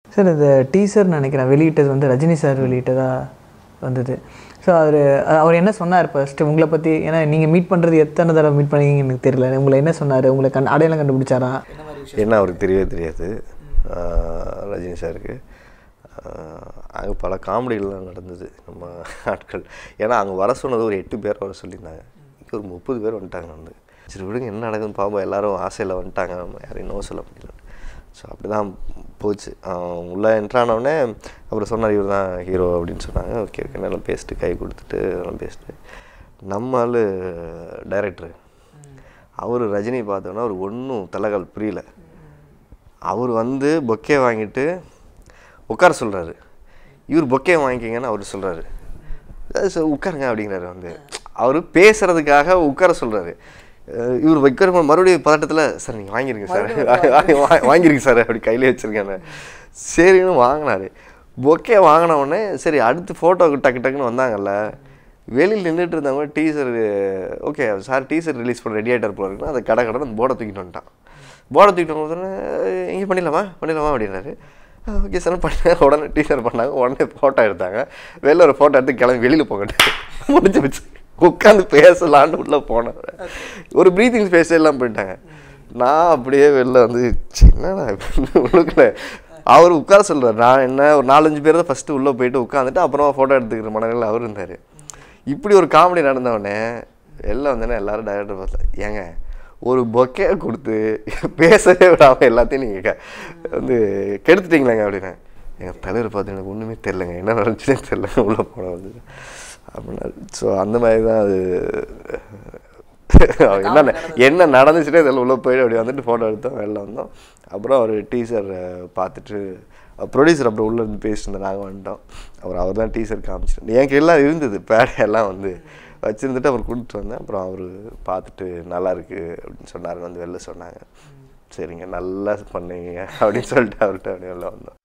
sir இந்த teaser நினைக்கிறேன் வெளியிட்டது வந்து ரஜினி சார் வெளியிட்டதா வந்தது ஸோ அவர் அவர் என்ன சொன்னார் ஃபஸ்ட்டு உங்களை பற்றி ஏன்னா நீங்கள் மீட் பண்ணுறது எத்தனை தடவை மீட் பண்ணீங்கன்னு எனக்கு தெரியல உங்களை என்ன சொன்னார் உங்களை கண் அடையாளம் கண்டுபிடிச்சாரா என்ன அவருக்கு தெரியவே தெரியாது ஆஹ் ரஜினி சாருக்கு அங்கே பல காமெடிகள்லாம் நடந்தது நம்ம ஆட்கள் ஏன்னா அங்கே வர சொன்னது ஒரு எட்டு பேர் வர சொல்லியிருந்தாங்க இங்கே ஒரு முப்பது பேர் வந்துட்டாங்க வந்து சரி விடுங்க என்ன நடக்குதுன்னு பாப்போம் எல்லாரும் ஆசையில் வந்துட்டாங்க நம்ம யாரையும் நோ சொல்ல முடியல ஸோ அப்படி தான் போச்சு ஆஹ் உள்ளே என்ட்ரானவுடனே அப்புறம் சொன்னார் இவர் தான் ஹீரோ அப்படின்னு சொன்னாங்க ஓகே ஓகே நல்லா பேசிட்டு கை கொடுத்துட்டு அதெல்லாம் பேசிட்டு நம்ம ஆள் டைரக்டரு அவர் ரஜினி பார்த்தோன்னா அவர் ஒன்றும் தலைகால் புரியல அவர் வந்து பொக்கே வாங்கிட்டு உட்கார சொல்கிறாரு இவர் பொக்கே வாங்கிக்கிங்கன்னு அவர் சொல்கிறாரு உட்காருங்க அப்படிங்கிறாரு வந்து அவர் பேசுறதுக்காக உட்கார சொல்கிறாரு இவர் வைக்கிற மறுபடியும் பதட்டத்தில் சார் நீங்கள் வாங்கிருங்க சார் வா- வாங்கிருங்க சார் அப்படி கையிலே வச்சுருக்கேன் சரின்னு வாங்கினாரு பொக்கே வாங்கின உடனே சரி அடுத்து ஃபோட்டோக்கு டக்கு டக்குன்னு வந்தாங்கல்ல வெளியில் நின்றுட்டு இருந்தவங்க teaser okay sir teaser release பண்ண ரெடி ஆகிட்டார் போல இருக்குன்னா அதை கடை கடை அந்த போர்டை தூக்கிட்டு வந்துட்டான் போர்டை தூக்கிட்டு வந்து இங்கே பண்ணிடலாமா பண்ணிடலாமா அப்படின்னாரு ஓகே சார் பண்ண உடனே டீசர் பண்ணாங்க உடனே ஃபோட்டோ எடுத்தாங்க வெளில ஒரு ஃபோட்டோ எடுத்து கிளம்பி வெளியில் போகட்டு முடிஞ்சு வச்சு உட்காந்து பேசலான்னு உள்ளே போனேன் ஒரு ப்ரீத்திங் ஸ்பேஸ் எல்லாம் போயிட்டாங்க நான் அப்படியே வெளில வந்து "ச்சீ, என்னடா உள்ளுக்குள்ள அவர் உட்கார சொல்றாரு நான் என்ன ஒரு நாலஞ்சு பேர் தான் ஃபஸ்ட்டு உள்ளே போயிட்டு உட்காந்துட்டு அப்புறமா ஃபோட்டோ எடுத்துக்கிற மனநிலையில் அவர் இருந்தார் இப்படி ஒரு காமெடி நடந்தவொடனே எல்லாம் வந்தோடனே எல்லாரும் டைரக்டர் பார்த்தா ஏங்க ஒரு பொக்கே கொடுத்து பேசவே விடாம எல்லாத்தையும் நீங்கள் வந்து கெடுத்துட்டீங்களாங்க அப்படின்னா எங்கள் தலைவர் பார்த்து எனக்கு ஒன்றுமே தெரிலங்க என்ன நடந்துச்சுனே தெரில உள்ளே போன வந்து அப்படின்னா ஸோ அந்த மாதிரி தான் அது என்ன ந- என்ன நடந்துச்சுனே தெரியல உள்ளே போயிட்டு அப்படி வந்துட்டு ஃபோட்டோ எடுத்தோம் வெளில வந்தோம் அப்புறம் அவர் டீசர் பார்த்துட்டு ப்ரொடியூசர் அப்புறம் உள்ளே இருந்து பேசிட்டு நாங்கள் வந்துட்டோம் அவர் அவர் தான் டீசர் காமிச்சிட்டு எனக்கு எல்லாம் இருந்தது பேடையெல்லாம் வந்து வச்சுருந்துட்டு அவர் கொடுத்துட்டு வந்தேன் அப்புறம் அவர் பார்த்துட்டு நல்லா இருக்கு அப்படின்னு சொன்னார் வந்து வெளில சொன்னாங்க சரிங்க நல்லா பண்ணீங்க அப்படின்னு சொல்லிட்டு அவர்கிட்ட அப்படியே வெளில வந்தோம்